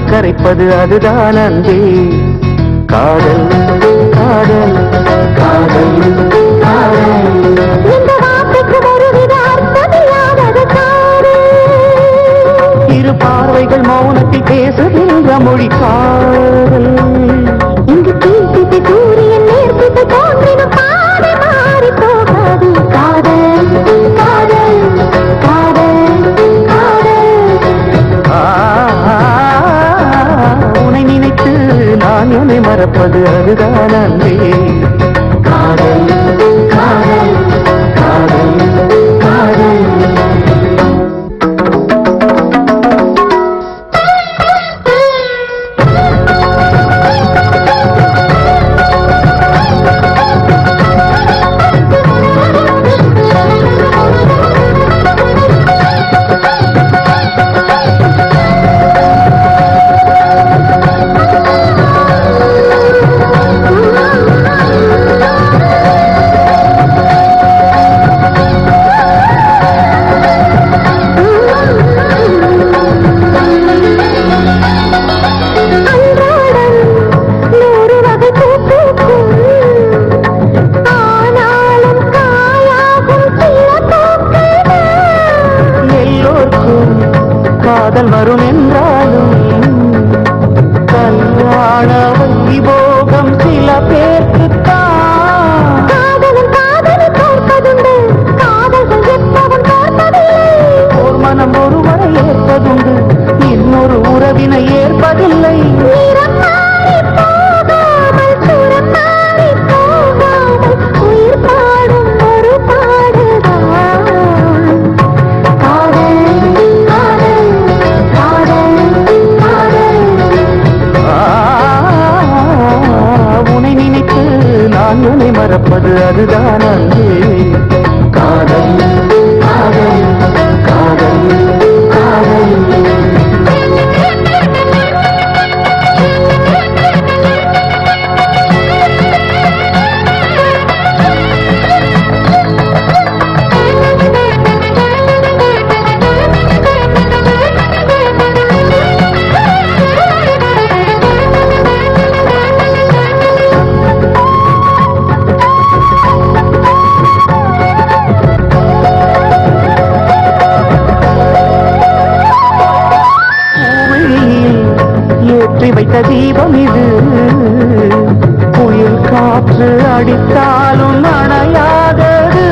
கரைப்பது அதுதான் அன்பே காதல் காதல் காதல் காதல் இந்த வார்த்தைக்கு ஒருவித அர்த்தமில்லாதது காதல் இரு பார்வைகள் மௌனத்தில் பேசுகின்ற மொழி காதல் இங்கு கீழ்த்திசை சூரியன் நேர்த்திசை தோன்றினும் பாதை மாறி போகாது காதல் காதல் காதல் காதல் ஆ, உன்னை நினைத்து நான் என்னை மறப்பது அதுதான் அன்பே காதல் காதல் காதல் காதல் அன்றாடம் நூறு வகை பூ பூக்கும் ஆனாலும் காயாகும் சில பூக்கள் எல்லோருக்கும் காதல் வரும் என்றாலும் கல்யாண வைபோகம் சில பேர்க்குத்தான் காதலும் காதலை தோற்பதுண்டு காதல்கள் எப்பவும் தோற்பதில்லை ஓர் மனம் ஒருவரை ஏற்பதுண்டு இன்னொரு உறவினை ஏற்பதில்லை நிறம் மாறி போகாமல் சுரம் மாறி போகாமல் உயிர் பாடும் ஒரு பாடுதான் காதல் காதல் காதல் காதல் ஆ, உன்னை நினைத்து நான் உன்னை மறப்பது அதுதான் அன்பே காதல் காதல் காதல் காதல் பூவெளியில் ஏற்றி வைத்த தீபம் இது புயல் காற்று அடித்தாலும் அணையாதது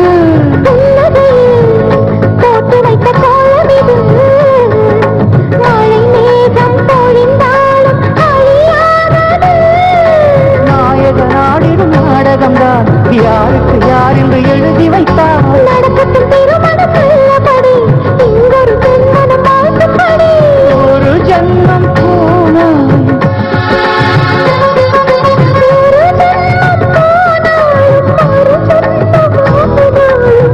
போட்டு வைத்த கோலம் இது மழை மேகம் பொழிந்தாலும் அழியாதது நாயக நாடிடும் நாடகம்தான் யாருக்கு யார் என்று எழுதி வைத்தார் நடக்கட்டும் திருமணம் நல்லபடி இங்கொரு பெண்மனம் வாழ்த்துப்படி ஒரு ஜன்மம் போனாய் ஒரு ஜென்மம் போனாலும் ஒரு ஜென்மம் போனாலும்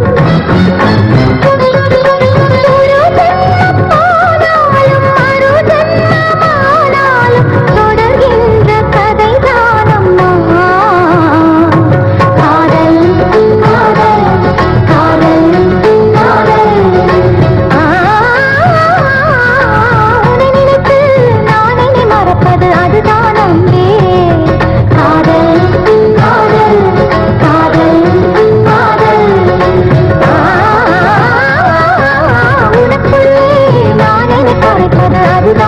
ஒரு ஜென்மம் போனாலும் மறு ஜென்மமானாலும் தொடர்கின்ற கதை தானம்மா காதல் காதல் காதல் காதல் ஆ, உன்னை நினைத்து நான் என்னை மறப்பது அதுதான் அன்பே காதல் காதல் காதல் காதல் ஆ, உனக்குள்ளே நான் என்னை குறைப்பது அதுதான்